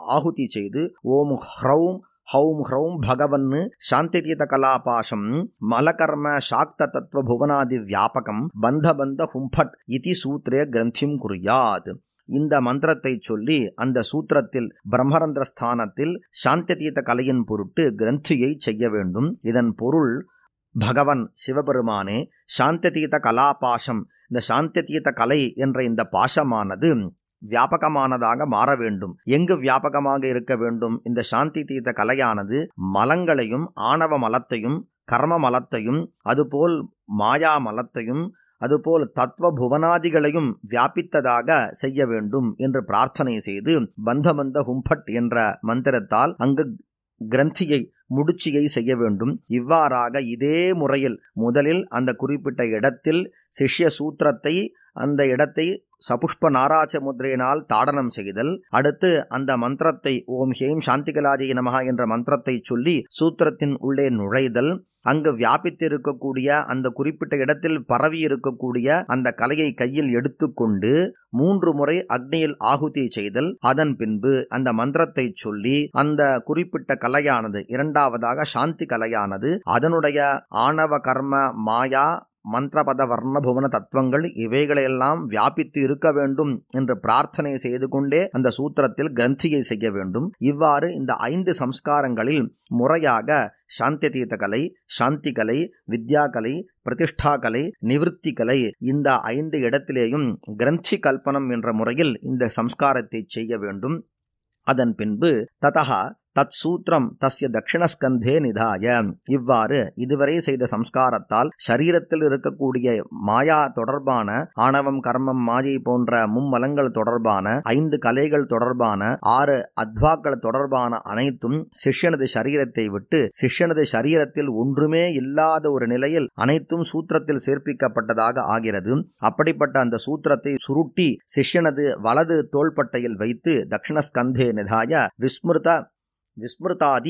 ஆகுதி செய்து ஓம் ஹ்ரௌம் ஹௌம் ஹ்ரௌம் பகவன்னு சாந்திதீத கலாபாசம் மலகர்ம சாக்த தத்துவ புவனாதி வியாபகம் பந்த பந்த ஹும்பட் இதி சூத்ரே கிரந்திம் குறியாத் இந்த மந்திரத்தை சொல்லி அந்த சூத்திரத்தில் பிரம்மரந்திர ஸ்தானத்தில் சாந்ததீத கலையின் பொருட்டு கிரந்தியை செய்ய வேண்டும் இதன் பொருள் பகவன் சிவபெருமானே சாந்ததீத கலாபாசம் இந்த சாந்ததீத கலை என்ற இந்த பாசமானது வியாபகமானதாக மாற வேண்டும் எங்கு வியாபகமாக இருக்க வேண்டும் இந்த சாந்தி தீத கலையானது மலங்களையும் ஆணவ மலத்தையும் கர்ம மலத்தையும் அதுபோல் மாயா மலத்தையும் அதுபோல் தத்துவ புவனாதிகளையும் வியாபித்ததாக செய்ய வேண்டும் என்று பிரார்த்தனை செய்து பந்தபந்த ஹும்பட் என்ற மந்திரத்தால் அங்கு கிரந்தியை முடிச்சியை செய்ய வேண்டும் இவ்வாறாக இதே முறையில் முதலில் அந்த குறிப்பிட்ட இடத்தில் சிஷ்ய சூத்திரத்தை அந்த இடத்தை சபுஷ்ப நாராச்ச முத்ரையினால் தாடனம் செய்தல் அடுத்து அந்த மந்திரத்தை ஓம் ஹேம் சாந்திகலாஜய நமகா என்ற மந்திரத்தை சொல்லி சூத்திரத்தின் உள்ளே நுழைதல் அங்கு வியாபித்திருக்கக்கூடிய அந்த குறிப்பிட்ட இடத்தில் பரவி இருக்கக்கூடிய அந்த கலையை கையில் எடுத்துக்கொண்டு மூன்று முறை அக்னியில் ஆகுதி செய்தல் அதன் பின்பு அந்த மந்திரத்தை சொல்லி அந்த குறிப்பிட்ட கலையானது இரண்டாவதாக சாந்தி கலையானது அதனுடைய ஆணவ கர்ம மாயா மந்திரபத வர்ணபுவன தத்துவங்கள் இவைகளையெல்லாம் வியாபித்து இருக்க வேண்டும் என்று பிரார்த்தனை செய்து கொண்டே அந்த சூத்திரத்தில் கிரந்தியை செய்ய வேண்டும் இவ்வாறு இந்த ஐந்து சம்ஸ்காரங்களில் முறையாக சாந்தி தீர்த்த கலை சாந்தி கலை வித்யா கலை பிரதிஷ்டா கலை நிவிருத்தி கலை இந்த ஐந்து இடத்திலேயும் கிரந்தி கல்பனம் என்ற முறையில் இந்த சம்ஸ்காரத்தை செய்ய வேண்டும் அதன் பின்பு ததா தத் சூத்திரம் தஸ்ய தட்சிணஸ்கந்தே நிதாய இவ்வாறு இதுவரை செய்த சம்ஸ்காரத்தால் சரீரத்தில் இருக்கக்கூடிய மாயா தொடர்பான ஆணவம் கர்மம் மாயை போன்ற மும்மலங்கள் தொடர்பான ஐந்து கலைகள் தொடர்பான ஆறு அத்வாக்கள் தொடர்பான அனைத்தும் சிஷ்யனது சரீரத்தை விட்டு சிஷ்யனது சரீரத்தில் ஒன்றுமே இல்லாத ஒரு நிலையில் அனைத்தும் சூத்திரத்தில் சேர்ப்பிக்கப்பட்டதாக ஆகிறது அப்படிப்பட்ட அந்த சூத்திரத்தை சுருட்டி சிஷ்யனது வலது தோள்பட்டையில் வைத்து தட்சிணஸ்கந்தே நிதாய விஸ்மிருத விஸ்மிருதாதி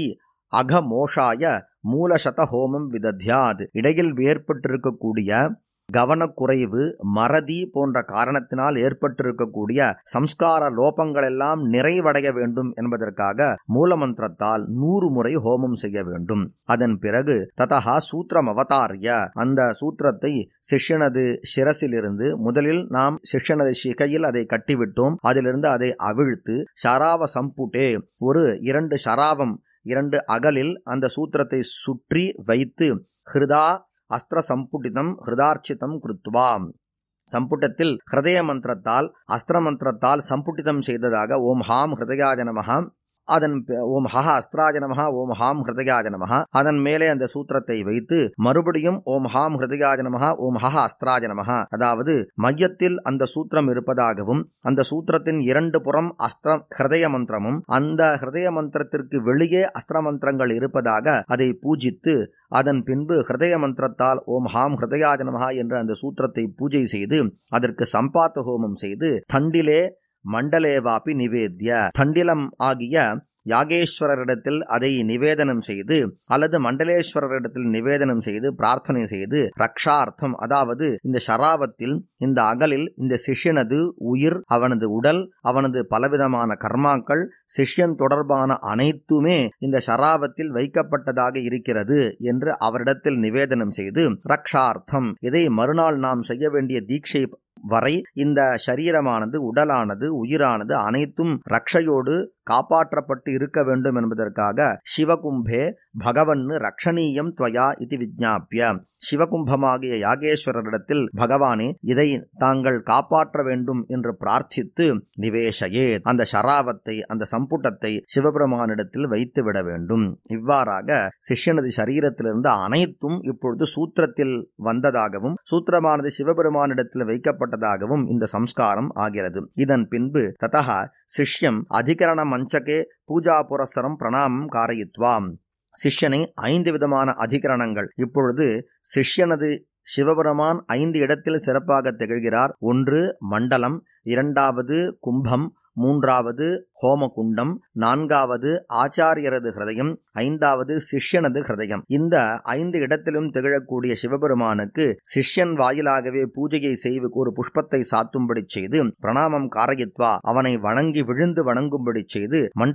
அகமோஷாய மூலசத ஹோமம் விதத்யாத் இடையில் ஏற்பட்டிருக்கக்கூடிய கவனக்குறைவு மறதி போன்ற காரணத்தினால் ஏற்பட்டிருக்கக்கூடிய சம்ஸ்கார லோபங்களெல்லாம் நிறைவடைய வேண்டும் என்பதற்காக மூலமந்திரத்தால் நூறு முறை ஹோமம் செய்ய வேண்டும் அதன் பிறகு ததா சூத்திரம் அவதாரிய அந்த சூத்திரத்தை சிஷ்யனது சிரசிலிருந்து முதலில் நாம் சிஷ்யனது சிகையில் அதை கட்டிவிட்டோம் அதிலிருந்து அதை அவிழ்த்து ஷராவ சம்புட்டே ஒரு இரண்டு ஷராவம் இரண்டு அகலில் அந்த சூத்திரத்தை சுற்றி வைத்து ஹிருதா அஸ்திர சம்புட்டிதம் ஹிருதார்ச்சிதம் கிருத்வா சம்புட்டத்தில் ஹிருதய மந்திரத்தால் அஸ்திர மந்திரத்தால் சம்புட்டிதம் செய்ததாக ஓம் ஹாம் ஹிருதயாஜ நமஹா அதன் ஓம் ஹஹ அஸ்திராஜ நமஹா ஓம் ஹாம் ஹிருதயாஜ நமஹா அதன் மேலே அந்த சூத்திரத்தை வைத்து மறுபடியும் ஓம் ஹாம் ஹிருதயாஜ நமஹா ஓம் ஹஹ அஸ்திராஜ நமஹா அதாவது மையத்தில் அந்த சூத்திரம் இருப்பதாகவும் அந்த சூத்திரத்தின் இரண்டு புறம் அஸ்திர ஹிருதய மந்திரமும் அந்த ஹிருதய மந்திரத்திற்கு வெளியே அஸ்திர மந்திரங்கள் இருப்பதாக அதை பூஜித்து அதன் பின்பு ஹிருதய மந்திரத்தால் ஓம் ஹாம் ஹிருதயாஜ நமஹா என்ற அந்த சூத்திரத்தை பூஜை செய்து அதற்கு சம்பாத்த ஹோமம் செய்து தண்டிலே மண்டலேவாப்பி நிவேத்திய தண்டிலம் ஆகிய யாகேஸ்வரரிடத்தில் அதை நிவேதனம் செய்து அல்லது மண்டலேஸ்வரரிடத்தில் நிவேதனம் செய்து பிரார்த்தனை செய்து ரக்ஷார்த்தம் அதாவது இந்த ஷராவத்தில் இந்த அகலில் இந்த சிஷ்யனது உயிர் அவனது உடல் அவனது பலவிதமான கர்மாக்கள் சிஷ்யன் தொடர்பான அனைத்துமே இந்த ஷராவத்தில் வைக்கப்பட்டதாக இருக்கிறது என்று அவரிடத்தில் நிவேதனம் செய்து ரக்ஷார்த்தம் இதை மறுநாள் நாம் செய்ய வேண்டிய தீட்சை வரை இந்த சரீரமானது உடலானது உயிரானது அனைத்தும் ரக்ஷையோடு காப்பாற்றப்பட்டு இருக்க வேண்டும் என்பதற்காக சிவகும்பே பகவன்னு ரக்ஷணீயம் துவயா இது விஜாபிய சிவகும்பமாகிய யாகேஸ்வரரிடத்தில் பகவானே இதை தாங்கள் காப்பாற்ற வேண்டும் என்று பிரார்த்தித்து நிவேஷையே அந்த ஷராவத்தை அந்த சம்புட்டத்தை சிவபெருமானிடத்தில் வைத்து விட வேண்டும் இவ்வாறாக சிஷ்யனது சரீரத்திலிருந்து அனைத்தும் இப்பொழுது சூத்திரத்தில் வந்ததாகவும் சூத்திரமானது சிவபெருமானிடத்தில் வைக்கப்பட்டதாகவும் இந்த சம்ஸ்காரம் ஆகிறது இதன் பின்பு ததா சிஷ்யம் அதிகரண மஞ்சகே பூஜா புரஸ்சரம் பிரணாமம் காரயித்வாம் சிஷ்யனை ஐந்து விதமான அதிகரணங்கள் இப்பொழுது சிஷ்யனது சிவபெருமான் ஐந்து இடத்தில் சிறப்பாக திகழ்கிறார் ஒன்று மண்டலம் இரண்டாவது கும்பம் மூன்றாவது ஹோமகுண்டம் நான்காவது ஆச்சாரியரது ஹிருதயம் ஐந்தாவது சிஷ்யனது ஹிருதயம் இந்த ஐந்து இடத்திலும் திகழக்கூடிய சிவபெருமானுக்கு சிஷ்யன் வாயிலாகவே பூஜையை செய்து ஒரு புஷ்பத்தை சாத்தும்படி செய்து பிரணாமம் காரயித்வா அவனை வணங்கி விழுந்து வணங்கும்படி செய்து மண்